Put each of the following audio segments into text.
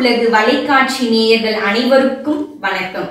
உலகு வலைக்காட்சி நேயர்கள் அனைவருக்கும் வணக்கம்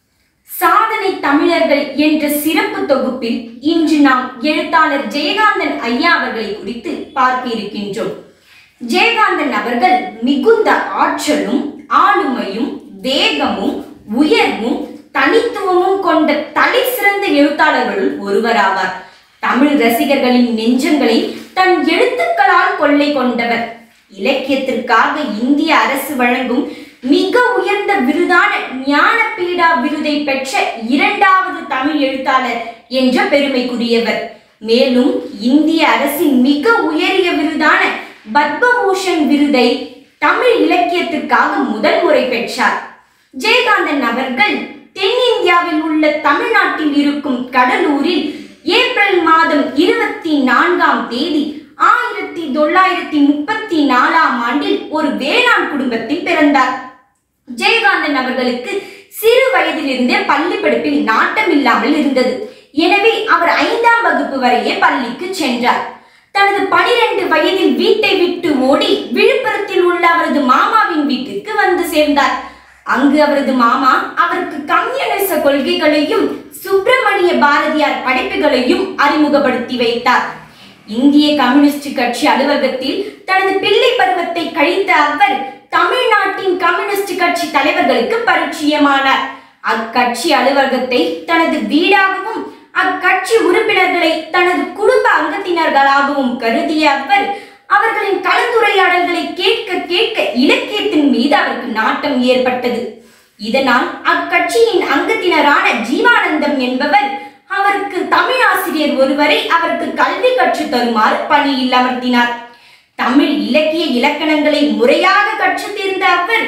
சாதனை தமிழர்கள் என்ற சிறப்பு தொகுப்பில் இன்று நாம் எழுத்தாளர் ஜெயகாந்தன் ஐயா அவர்களை குறித்து பார்க்க இருக்கின்றோம் ஜெயகாந்தன் அவர்கள் மிகுந்த ஆற்றலும் ஆளுமையும் வேகமும் உயர்வும் தனித்துவமும் கொண்ட தலை சிறந்த எழுத்தாளர்களுள் ஒருவராவார் தமிழ் ரசிகர்களின் நெஞ்சங்களை தன் எழுத்துக்களால் கொள்ளை கொண்டவர் இலக்கியத்திற்காக இந்திய அரசு வழங்கும் மிக உயர்ந்த விருதான ஞானபீடா விருதை பெற்ற இரண்டாவது தமிழ் எழுத்தாளர் என்ற பெருமைக்குரியவர் மேலும் இந்திய அரசின் மிக உயரிய விருதான பத்மபூஷன் விருதை தமிழ் இலக்கியத்திற்காக முதல் முறை பெற்றார் ஜெயகாந்தன் அவர்கள் தென்னிந்தியாவில் உள்ள தமிழ்நாட்டில் இருக்கும் கடலூரில் ஏப்ரல் மாதம் இருபத்தி நான்காம் தேதி ஆயிரத்தி தொள்ளாயிரத்தி முப்பத்தி நாலாம் ஆண்டில் ஒரு வேளாண் குடும்பத்தில் பிறந்தார் ஜெயகாந்தன் அவர்களுக்கு சிறு வயதிலிருந்தே பள்ளி படிப்பில் நாட்டம் இல்லாமல் இருந்தது எனவே அவர் ஐந்தாம் வகுப்பு வரையே பள்ளிக்கு சென்றார் தனது பனிரெண்டு வயதில் வீட்டை விட்டு ஓடி விழுப்புரத்தில் உள்ள அவரது மாமாவின் வீட்டிற்கு வந்து சேர்ந்தார் அங்கு அவரது மாமா அவருக்கு கம்யூனிச கொள்கைகளையும் சுப்பிரமணிய பாரதியார் படைப்புகளையும் அறிமுகப்படுத்தி வைத்தார் இந்திய கம்யூனிஸ்ட் கட்சி அலுவலகத்தில் தனது பிள்ளை பருவத்தை கழித்த அவர் தமிழ்நாட்டின் கம்யூனிஸ்ட் கட்சி தலைவர்களுக்கு பரிச்சயமானார் அக்கட்சி அலுவலகத்தை தனது வீடாகவும் அக்கட்சி உறுப்பினர்களை தனது குடும்ப அங்கத்தினர்களாகவும் கருதிய அவர் அவர்களின் கலந்துரையாடல்களை கேட்க கேட்க இலக்கியத்தின் மீது அவருக்கு நாட்டம் ஏற்பட்டது இதனால் அக்கட்சியின் அங்கத்தினரான ஜீவானந்தம் என்பவர் அவருக்கு தமிழ் ஆசிரியர் ஒருவரை அவருக்கு கல்வி கற்றுத் தருமாறு பணியில் அமர்த்தினார் தமிழ் இலக்கிய இலக்கணங்களை முறையாக கற்றுத் தேர்ந்த அவர்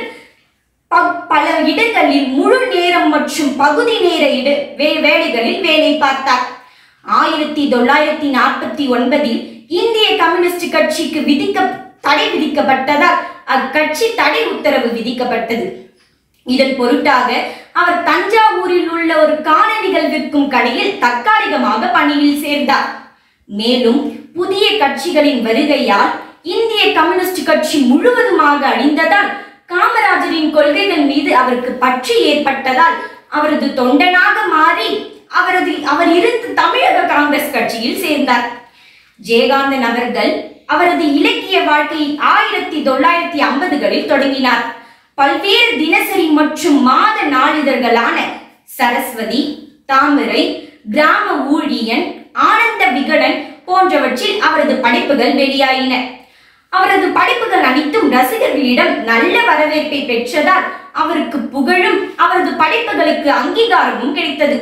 ப- பல இடங்களில் முழு நேரம் மற்றும் பகுதி நேர இட வே- வேலைகளில் வேலை பார்த்தார் ஆயிரத்தி தொள்ளாயிரத்தி நாற்பத்தி ஒன்பதில் இந்திய கம்யூனிஸ்ட் கட்சிக்கு விதிக்க தடை விதிக்கப்பட்டதால் அக்கட்சி தடை உத்தரவு விதிக்கப்பட்டது இதன் பொருட்டாக அவர் தஞ்சாவூரில் உள்ள ஒரு காணொலிகள் விற்கும் கடையில் தற்காலிகமாக பணியில் சேர்ந்தார் மேலும் புதிய கட்சிகளின் வருகையால் இந்திய கம்யூனிஸ்ட் கட்சி முழுவதுமாக அழிந்ததால் காமராஜரின் கொள்கைகள் மீது அவருக்கு பற்று ஏற்பட்டதால் அவரது தொண்டனாக மாறி அவரது அவர் இருந்து தமிழக காங்கிரஸ் கட்சியில் சேர்ந்தார் ஜெயகாந்தன் அவர்கள் அவரது இலக்கிய வாழ்க்கையை ஆயிரத்தி தொள்ளாயிரத்தி ஐம்பதுகளில் தொடங்கினார் பல்வேறு தினசரி மற்றும் மாத நாளிதழ்களான சரஸ்வதி தாமரை கிராம ஊழியன் ஆனந்த விகடன் போன்றவற்றில் அவரது படைப்புகள் வெளியாயின அவரது படைப்புகள் அனைத்தும் ரசிகர்களிடம் நல்ல வரவேற்பை பெற்றதால் அவருக்கு புகழும் அவரது படைப்புகளுக்கு அங்கீகாரமும் கிடைத்தது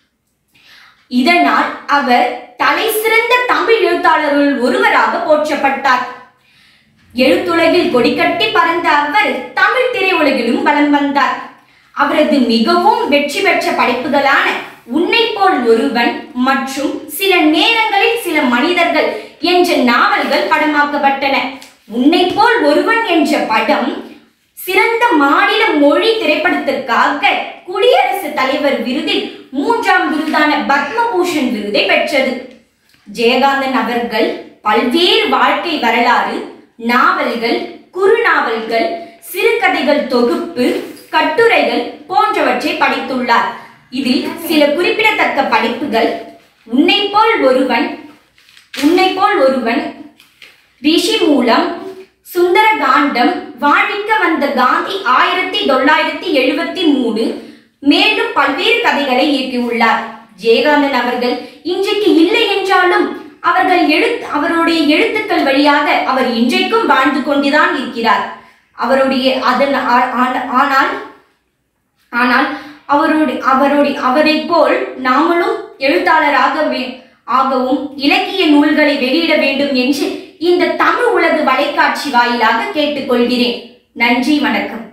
இதனால் அவர் தலை சிறந்த தமிழ் எழுத்தாளர்களுள் ஒருவராக போற்றப்பட்டார் எழுத்துலகில் கொடிக்கட்டி பறந்த அவர் தமிழ் திரையுலகிலும் வலம் வந்தார் அவரது மிகவும் வெற்றி பெற்ற படைப்புகளான உன்னை போல் ஒருவன் மற்றும் சில நேரங்களில் சில மனிதர்கள் என்ற நாவல்கள் படமாக்கப்பட்டன உன்னை போல் ஒருவன் என்ற படம் சிறந்த மாநில மொழி திரைப்படத்திற்காக குடியரசுத் தலைவர் விருதில் மூன்றாம் விருதான பத்மபூஷன் விருதை பெற்றது ஜெயகாந்தன் அவர்கள் பல்வேறு வாழ்க்கை வரலாறு நாவல்கள் குறுநாவல்கள் சிறுகதைகள் தொகுப்பு கட்டுரைகள் போன்றவற்றை படித்துள்ளார் இதில் சில குறிப்பிடத்தக்க படைப்புகள் உன்னை போல் ஒருவன் உன்னை போல் ஒருவன் ரிஷி மூலம் சுந்தர காண்டம் வாழ்விக்க வந்த காந்தி ஆயிரத்தி தொள்ளாயிரத்தி எழுபத்தி மூணு மேலும் பல்வேறு கதைகளை இயக்கியுள்ளார் ஜெயகாந்தன் அவர்கள் இன்றைக்கு இல்லை என்றாலும் அவர்கள் எழுத் அவருடைய எழுத்துக்கள் வழியாக அவர் இன்றைக்கும் வாழ்ந்து கொண்டுதான் இருக்கிறார் அவருடைய அதன் ஆ- ஆன- ஆனால் ஆனால் அவருடைய அவருடைய அவரைப் போல் நாமளும் எழுத்தாளராக வே- ஆகவும் இலக்கிய நூல்களை வெளியிட வேண்டும் என்று இந்த தமிழ் உலகு வலைக்காட்சி வாயிலாக கேட்டுக்கொள்கிறேன் நன்றி வணக்கம்